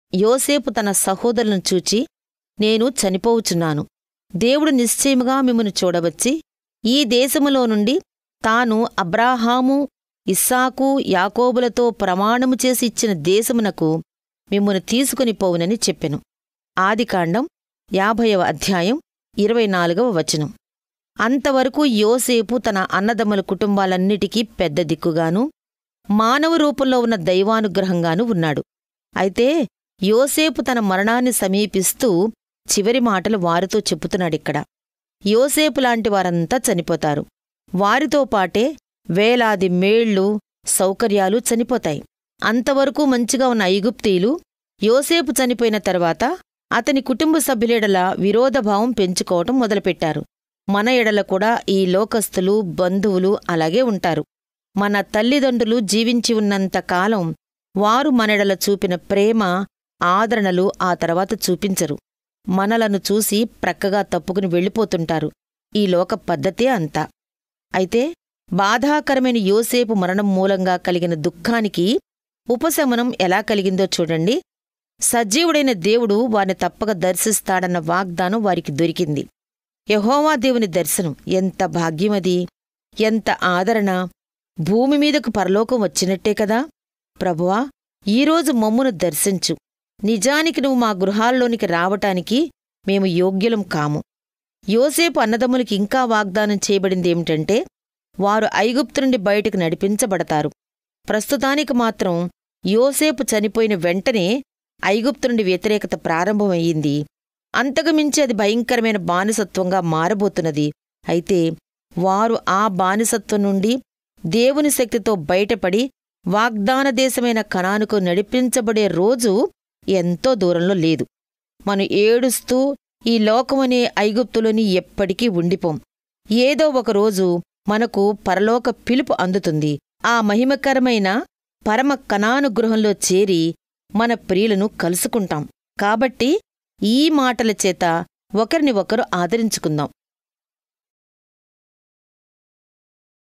యోసేపు తన సహోదరులను చూచి నేను చనిపోవుచున్నాను దేవుడు నిశ్చయముగా మిమ్మను చూడవచ్చి ఈ దేశములో నుండి తాను అబ్రాహాము ఇస్సాకు యాకోబులతో ప్రమాణము చేసి ఇచ్చిన దేశమునకు మిమ్మను తీసుకుని పోవునని చెప్పెను ఆదికాండం యాభైవ అధ్యాయం ఇరవై నాలుగవ వచనం అంతవరకు యోసేపు తన అన్నదమ్ముల కుటుంబాలన్నిటికీ పెద్ద దిక్కుగాను మానవ రూపంలో ఉన్న దైవానుగ్రహంగాను ఉన్నాడు అయితే యోసేపు తన మరణాన్ని సమీపిస్తూ చివరి మాటలు వారితో చెప్పుతున్నాడిక్కడ యోసేపు లాంటి వారంతా చనిపోతారు వారితో పాటే వేలాది మేళ్లు సౌకర్యాలు చనిపోతాయి అంతవరకు మంచిగా ఉన్న ఐగుప్తీయులు యోసేపు చనిపోయిన తర్వాత అతని కుటుంబ సభ్యులెడల విరోధభావం పెంచుకోవటం మొదలుపెట్టారు మన ఎడల కూడా ఈ లోకస్తులు బంధువులు అలాగే ఉంటారు మన తల్లిదండ్రులు జీవించి ఉన్నంత కాలం వారు మనెడల చూపిన ప్రేమ ఆదరణలు ఆ తర్వాత చూపించరు మనలను చూసి ప్రక్కగా తప్పుకుని వెళ్ళిపోతుంటారు ఈ లోక పద్ధతే అంతా అయితే బాధాకరమైన యోసేపు మరణం మూలంగా కలిగిన దుఃఖానికి ఉపశమనం ఎలా కలిగిందో చూడండి సజీవుడైన దేవుడు వారిని తప్పక దర్శిస్తాడన్న వాగ్దానం వారికి దొరికింది యహోవా దేవుని దర్శనం ఎంత భాగ్యమది ఎంత ఆదరణ భూమి మీదకు పరలోకం వచ్చినట్టే కదా ప్రభువా ఈరోజు మమ్మును దర్శించు నిజానికి నువ్వు మా గృహాల్లోనికి రావటానికి మేము యోగ్యులం కాము యోసేపు అన్నదమ్ములకి ఇంకా వాగ్దానం చేయబడిందేమిటంటే వారు ఐగుప్తు నుండి బయటకు నడిపించబడతారు ప్రస్తుతానికి మాత్రం యోసేపు చనిపోయిన వెంటనే ఐగుప్తు నుండి వ్యతిరేకత ప్రారంభమయ్యింది అంతకుమించి అది భయంకరమైన బానిసత్వంగా మారబోతున్నది అయితే వారు ఆ బానిసత్వం నుండి దేవుని శక్తితో బయటపడి వాగ్దాన దేశమైన కణానుకు నడిపించబడే రోజు ఎంతో దూరంలో లేదు మనం ఏడుస్తూ ఈ లోకమనే ఐగుప్తులోని ఎప్పటికీ ఉండిపోం ఏదో ఒకరోజు మనకు పరలోక పిలుపు అందుతుంది ఆ మహిమకరమైన పరమ కణానుగృహంలో చేరి మన ప్రియులను కలుసుకుంటాం కాబట్టి ఈ మాటల చేత ఒకరిని ఒకరు ఆదరించుకుందాం